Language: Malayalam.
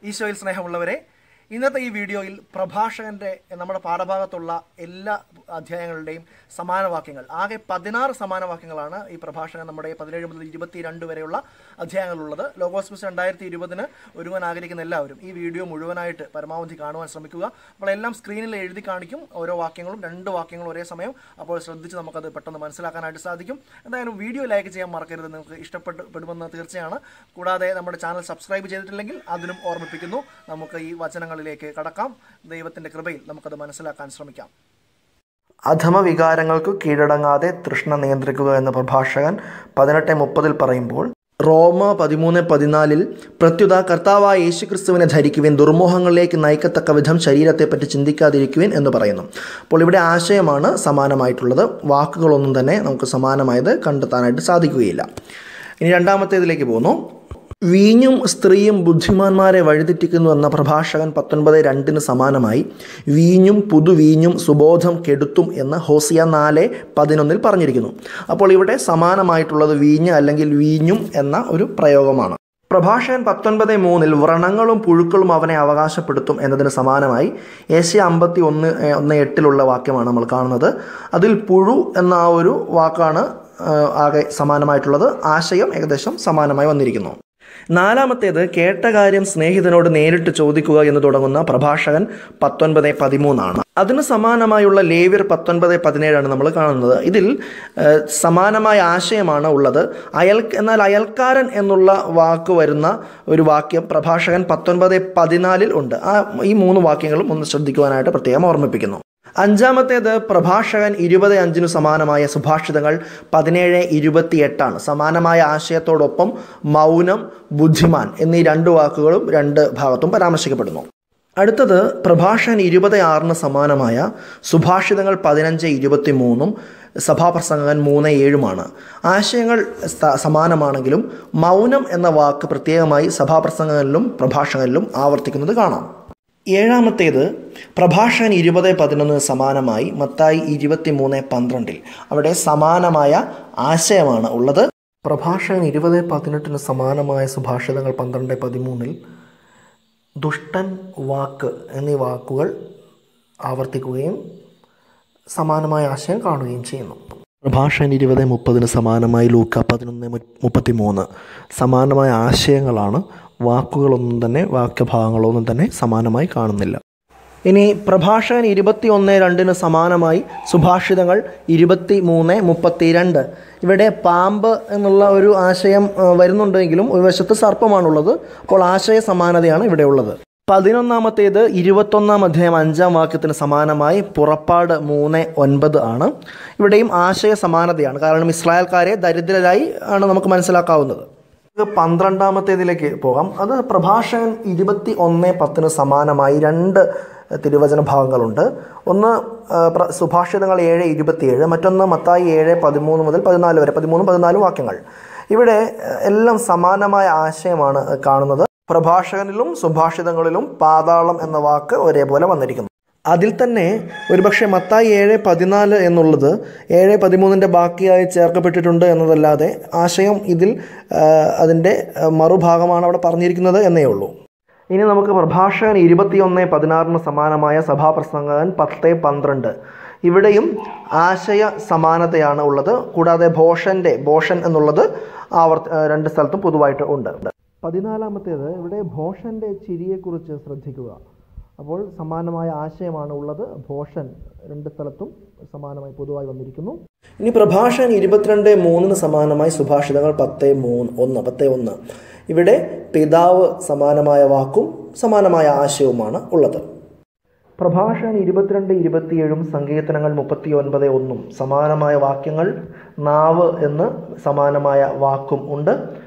ഈശോയിൽ സ്നേഹമുള്ളവരെ ഇന്നത്തെ ഈ വീഡിയോയിൽ പ്രഭാഷകന്റെ നമ്മുടെ പാഠഭാഗത്തുള്ള എല്ലാ അധ്യായങ്ങളുടെയും സമാനവാക്യങ്ങൾ ആകെ പതിനാറ് സമാനവാക്യങ്ങളാണ് ഈ പ്രഭാഷകൻ നമ്മുടെ പതിനേഴ് മുതൽ ഇരുപത്തിരണ്ട് വരെയുള്ള അധ്യായങ്ങളുള്ളത് ലോഗോസ് മിസ് രണ്ടായിരത്തി ഇരുപതിന് ഒരുവൻ ആഗ്രഹിക്കുന്ന എല്ലാവരും ഈ വീഡിയോ മുഴുവനായിട്ട് പരമാവധി കാണുവാൻ ശ്രമിക്കുക അപ്പോൾ എല്ലാം സ്ക്രീനിൽ എഴുതി കാണിക്കും ഓരോ വാക്യങ്ങളും രണ്ട് വാക്യങ്ങളും ഒരേ സമയം അപ്പോൾ ശ്രദ്ധിച്ച് നമുക്കത് പെട്ടെന്ന് മനസ്സിലാക്കാനായിട്ട് സാധിക്കും എന്തായാലും വീഡിയോ ലൈക്ക് ചെയ്യാൻ മറക്കരുത് നിങ്ങൾക്ക് ഇഷ്ടപ്പെട്ട് പെടുമെന്ന് തീർച്ചയാണ് കൂടാതെ നമ്മുടെ ചാനൽ സബ്സ്ക്രൈബ് ചെയ്തിട്ടില്ലെങ്കിൽ അതിനും ഓർമ്മിപ്പിക്കുന്നു നമുക്ക് ഈ വചനങ്ങളിലേക്ക് കടക്കാം ദൈവത്തിൻ്റെ കൃപയിൽ നമുക്കത് മനസ്സിലാക്കാൻ ശ്രമിക്കാം അധമ വികാരങ്ങൾക്ക് കീഴടങ്ങാതെ തൃഷ്ണ നിയന്ത്രിക്കുക എന്ന പ്രഭാഷകൻ പതിനെട്ട് മുപ്പതിൽ പറയുമ്പോൾ റോമ പതിമൂന്ന് പതിനാലിൽ പ്രത്യുത കർത്താവായ യേശുക്രിസ്തുവിനെ ധരിക്കുവിൻ ദുർമോഹങ്ങളിലേക്ക് നയിക്കത്തക്ക വിധം ശരീരത്തെപ്പറ്റി ചിന്തിക്കാതിരിക്കുവിൻ എന്ന് പറയുന്നു അപ്പോൾ ഇവിടെ ആശയമാണ് സമാനമായിട്ടുള്ളത് വാക്കുകളൊന്നും തന്നെ നമുക്ക് സമാനമായത് കണ്ടെത്താനായിട്ട് സാധിക്കുകയില്ല ഇനി രണ്ടാമത്തേതിലേക്ക് പോകുന്നു വീഞ്ഞും സ്ത്രീയും ബുദ്ധിമാന്മാരെ വഴിതെറ്റിക്കുന്നു എന്ന പ്രഭാഷകൻ പത്തൊൻപത് രണ്ടിന് സമാനമായി വീഞ്ഞും പുതുവീഞ്ഞും സുബോധം കെടുത്തും എന്ന് ഹോസിയ നാല് പതിനൊന്നിൽ പറഞ്ഞിരിക്കുന്നു അപ്പോൾ ഇവിടെ സമാനമായിട്ടുള്ളത് വീഞ്ഞ് അല്ലെങ്കിൽ വീഞ്ഞും എന്ന ഒരു പ്രയോഗമാണ് പ്രഭാഷകൻ പത്തൊൻപത് മൂന്നിൽ വ്രണങ്ങളും പുഴുക്കളും അവനെ അവകാശപ്പെടുത്തും എന്നതിന് സമാനമായി ഏഷ്യ അമ്പത്തി ഒന്ന് ഏഹ്, ഒന്ന് എട്ടിലുള്ള വാക്യമാണ് നമ്മൾ കാണുന്നത് അതിൽ പുഴു എന്ന ആ ഒരു വാക്കാണ് ഏഹ്, ആകെ സമാനമായിട്ടുള്ളത് ആശയം ഏകദേശം സമാനമായി വന്നിരിക്കുന്നു നാലാമത്തേത് കേട്ട കാര്യം സ്നേഹിതനോട് നേരിട്ട് ചോദിക്കുക എന്ന് തുടങ്ങുന്ന പ്രഭാഷകൻ പത്തൊൻപത് പതിമൂന്നാണ് അതിന് സമാനമായുള്ള ലേവ്യർ പത്തൊൻപത് പതിനേഴാണ് നമ്മൾ കാണുന്നത് ഇതിൽ ഏഹ്, സമാനമായ ആശയമാണ് ഉള്ളത് അയൽ എന്നാൽ അയൽക്കാരൻ എന്നുള്ള വാക്ക് വരുന്ന ഒരു വാക്യം പ്രഭാഷകൻ പത്തൊൻപത് പതിനാലിൽ ഉണ്ട് ആ ഈ മൂന്ന് വാക്യങ്ങളും ഒന്ന് ശ്രദ്ധിക്കുവാനായിട്ട് പ്രത്യേകം ഓർമ്മിപ്പിക്കുന്നു അഞ്ചാമത്തേത് പ്രഭാഷകൻ ഇരുപത് അഞ്ചിനു സമാനമായ സുഭാഷിതങ്ങൾ പതിനേഴ് ഇരുപത്തി എട്ടാണ് സമാനമായ ആശയത്തോടൊപ്പം മൗനം ബുദ്ധിമാൻ എന്നീ രണ്ട് വാക്കുകളും രണ്ട് ഭാഗത്തും പരാമർശിക്കപ്പെടുന്നു അടുത്തത് പ്രഭാഷകൻ ഇരുപത് ആറിന് സമാനമായ സുഭാഷിതങ്ങൾ പതിനഞ്ച് ഇരുപത്തി മൂന്നും സഭാപ്രസംഗകൻ മൂന്ന് ഏഴുമാണ് ആശയങ്ങൾ സ്ഥ- സമാനമാണെങ്കിലും മൗനം എന്ന വാക്ക് പ്രത്യേകമായി സഭാപ്രസംഗങ്ങളിലും പ്രഭാഷകനിലും ആവർത്തിക്കുന്നത് കാണാം ഏഴാമത്തേത് പ്രഭാഷകൻ ഇരുപത് പതിനൊന്നിന് സമാനമായി മത്തായി ഇരുപത്തി മൂന്ന് പന്ത്രണ്ടിൽ അവിടെ സമാനമായ ആശയമാണ് ഉള്ളത് പ്രഭാഷകൻ ഇരുപത് പതിനെട്ടിന് സമാനമായ സുഭാഷിതങ്ങൾ പന്ത്രണ്ട് പതിമൂന്നിൽ ദുഷ്ടൻ വാക്ക് എന്നീ വാക്കുകൾ ആവർത്തിക്കുകയും സമാനമായ ആശയം കാണുകയും ചെയ്യുന്നു പ്രഭാഷകൻ ഇരുപത് മുപ്പതിന് സമാനമായി ലൂക്ക പതിനൊന്ന് മുപ്പത്തി മൂന്ന് സമാനമായ ആശയങ്ങളാണ് വാക്കുകളൊന്നും തന്നെ വാക്യഭാഗങ്ങളൊന്നും തന്നെ സമാനമായി കാണുന്നില്ല ഇനി പ്രഭാഷകൻ ഇരുപത്തി ഒന്ന് രണ്ടിന് സമാനമായി സുഭാഷിതങ്ങൾ ഇരുപത്തി മൂന്ന് മുപ്പത്തിരണ്ട് ഇവിടെ പാമ്പ് എന്നുള്ള ഒരു ആശയം ആ, വരുന്നുണ്ടെങ്കിലും ഒരു വശത്ത് സർപ്പമാണുള്ളത് അപ്പോൾ ആശയ സമാനതയാണ് ഇവിടെ ഉള്ളത് പതിനൊന്നാമത്തേത് ഇരുപത്തൊന്നാം അധ്യായം അഞ്ചാം വാക്യത്തിന് സമാനമായി പുറപ്പാട് മൂന്ന് ഒൻപത് ആണ് ഇവിടെയും ആശയ സമാനതയാണ് കാരണം ഇസ്രായേൽക്കാരെ ദരിദ്രരായി ആണ് നമുക്ക് മനസ്സിലാക്കാവുന്നത് ഇത് പന്ത്രണ്ടാമത്തേതിലേക്ക് പോകാം അത് പ്രഭാഷകൻ ഇരുപത്തി ഒന്ന് പത്തിന് സമാനമായി രണ്ട് തിരുവചന ഭാഗങ്ങളുണ്ട് ഒന്ന് ആ, പ്ര- സുഭാഷിതങ്ങൾ ഏഴ് ഇരുപത്തിയേഴ് മറ്റൊന്ന് മത്തായി ഏഴ് പതിമൂന്ന് മുതൽ പതിനാല് വരെ പതിമൂന്ന് പതിനാല് വാക്യങ്ങൾ ഇവിടെ ആ, എല്ലാം സമാനമായ ആശയമാണ് കാണുന്നത് പ്രഭാഷകനിലും സുഭാഷിതങ്ങളിലും പാതാളം എന്ന വാക്ക് ഒരേപോലെ വന്നിരിക്കുന്നു അതിൽ തന്നെ ഒരുപക്ഷെ മത്തായി ഏഴ് പതിനാല് എന്നുള്ളത് ഏഴ് പതിമൂന്നിൻ്റെ ബാക്കിയായി ചേർക്കപ്പെട്ടിട്ടുണ്ട് എന്നതല്ലാതെ ആശയം ഇതിൽ ആ, അതിൻ്റെ ആ, മറുഭാഗമാണ് അവിടെ പറഞ്ഞിരിക്കുന്നത് എന്നേ ഉള്ളൂ ഇനി നമുക്ക് പ്രഭാഷകൻ ഇരുപത്തിയൊന്ന് പതിനാറിന് സമാനമായ സഭാപ്രസംഗകൻ പത്ത് പന്ത്രണ്ട് ഇവിടെയും ആശയ സമാനതയാണ് ഉള്ളത് കൂടാതെ ഭോഷൻ്റെ ഭോഷൻ എന്നുള്ളത് ആവർത്തി ആ, രണ്ട് സ്ഥലത്തും പൊതുവായിട്ട് ഉണ്ട് പതിനാലാമത്തേത് ഇവിടെ ഭോഷൻ്റെ ചിരിയെക്കുറിച്ച് ശ്രദ്ധിക്കുക അപ്പോൾ സമാനമായ ആശയമാണ് ഉള്ളത് ഭോഷൻ രണ്ട് സ്ഥലത്തും സമാനമായി പൊതുവായി വന്നിരിക്കുന്നു ഇനി പ്രഭാഷകൻ ഇരുപത്തിരണ്ട് മൂന്നിന് സമാനമായി സുഭാഷിതങ്ങൾ പത്ത് മൂന്ന് ഒന്ന് പത്ത് ഒന്ന് ഇവിടെ പിതാവ് സമാനമായ വാക്കും സമാനമായ ആശയവുമാണ് ഉള്ളത് പ്രഭാഷകൻ ഇരുപത്തിരണ്ട് ഇരുപത്തിയേഴും സങ്കീർത്തനങ്ങൾ മുപ്പത്തി ഒൻപത് ഒന്നും സമാനമായ വാക്യങ്ങൾ നാവ് എന്ന് സമാനമായ വാക്കും ഉണ്ട്